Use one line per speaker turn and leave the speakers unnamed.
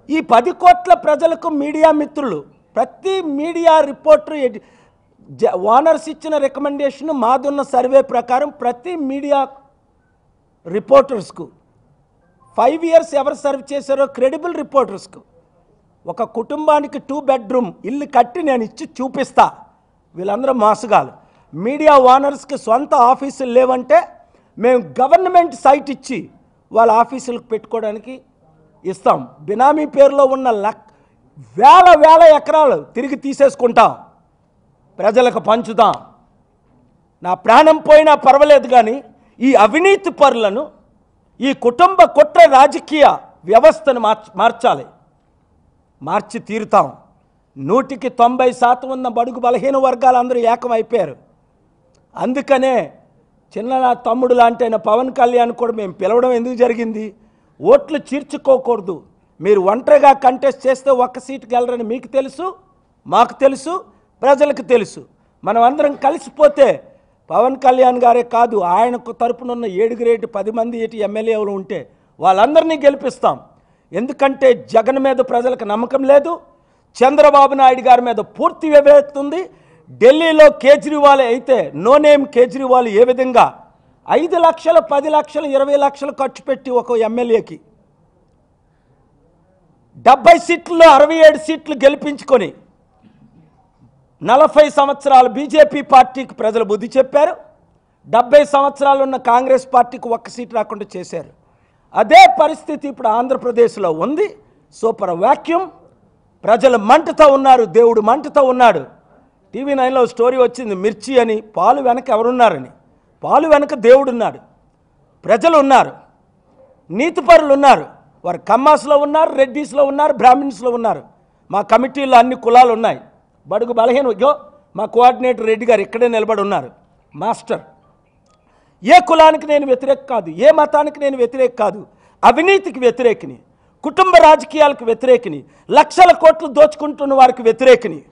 ఈ పది కోట్ల ప్రజలకు మీడియా మిత్రులు ప్రతి మీడియా రిపోర్టర్ ఎడి- జ- ఓనర్స్ ఇచ్చిన రికమెండేషన్ మాదున్న సర్వే ప్రకారం ప్రతి మీడియా రిపోర్టర్స్కు ఫైవ్ ఇయర్స్ ఎవరు సర్వ్ చేశారో క్రెడిబుల్ రిపోర్టర్స్కు ఒక కుటుంబానికి టూ బెడ్రూమ్ ఇల్లు కట్టి నేను ఇచ్చి చూపిస్తా వీళ్ళందరూ మోసగాలు మీడియా ఓనర్స్కి సొంత ఆఫీసులు లేవంటే మేము గవర్నమెంట్ సైట్ ఇచ్చి వాళ్ళ ఆఫీసులకు పెట్టుకోవడానికి ఇస్తాం బినామీ పేరులో ఉన్న లక్ వేల వేల ఎకరాలు తిరిగి తీసేసుకుంటాం ప్రజలకు పంచుతాం నా ప్రాణం పోయినా పర్వాలేదు కానీ ఈ అవినీతి పరులను ఈ కుటుంబ కుట్ర రాజకీయ వ్యవస్థను మార్చ మార్చాలి మార్చి తీరుతాం నూటికి తొంభై శాతం ఉన్న బడుగు బలహీన వర్గాలు అందరూ ఏకమైపోయారు అందుకనే చిన్న నా తమ్ముడు లాంటి అయిన పవన్ కళ్యాణ్ కూడా మేము పిలవడం ఎందుకు జరిగింది ఓట్లు చీర్చుకోకూడదు మీరు ఒంటరిగా కంటెస్ట్ చేస్తే ఒక్క సీటుకి వెళ్ళరని మీకు తెలుసు మాకు తెలుసు ప్రజలకు తెలుసు మనం అందరం కలిసిపోతే పవన్ కళ్యాణ్ గారే కాదు ఆయనకు తరపున ఉన్న ఏడుగురు ఏటి పది మంది ఏటి ఎమ్మెల్యేలు ఉంటే వాళ్ళందరినీ గెలిపిస్తాం ఎందుకంటే జగన్ మీద ప్రజలకు నమ్మకం లేదు చంద్రబాబు నాయుడు గారి మీద పూర్తి వివేకత ఉంది ఢిల్లీలో కేజ్రీవాల్ అయితే నో నేమ్ కేజ్రీవాల్ ఏ విధంగా ఐదు లక్షలు పది లక్షలు ఇరవై లక్షలు ఖర్చు పెట్టి ఒక ఎమ్మెల్యేకి డెబ్బై సీట్లు అరవై ఏడు సీట్లు గెలిపించుకొని నలభై సంవత్సరాలు బీజేపీ పార్టీకి ప్రజలు బుద్ధి చెప్పారు డెబ్బై సంవత్సరాలు ఉన్న కాంగ్రెస్ పార్టీకి ఒక్క సీట్ రాకుండా చేశారు అదే పరిస్థితి ఇప్పుడు ఆంధ్రప్రదేశ్లో ఉంది సూపర్ వాక్యూమ్ ప్రజలు మంటతో ఉన్నారు దేవుడు మంటతో ఉన్నాడు టీవీ నైన్లో స్టోరీ వచ్చింది మిర్చి అని పాలు వెనక ఎవరున్నారని పాలు వెనక దేవుడు ఉన్నాడు ప్రజలు ఉన్నారు నీతిపరులు ఉన్నారు వారు కమ్మాస్లో ఉన్నారు రెడ్డీస్లో ఉన్నారు బ్రాహ్మిన్స్లో ఉన్నారు మా కమిటీలో అన్ని కులాలు ఉన్నాయి బడుగు బలహీన ఇగో మా కోఆర్డినేటర్ రెడ్డి గారు ఇక్కడే నిలబడి ఉన్నారు మాస్టర్ ఏ కులానికి నేను వ్యతిరేక కాదు ఏ మతానికి నేను వ్యతిరేక కాదు అవినీతికి వ్యతిరేకిని కుటుంబ రాజకీయాలకు వ్యతిరేకిని లక్షల కోట్లు దోచుకుంటున్న వారికి వ్యతిరేకిని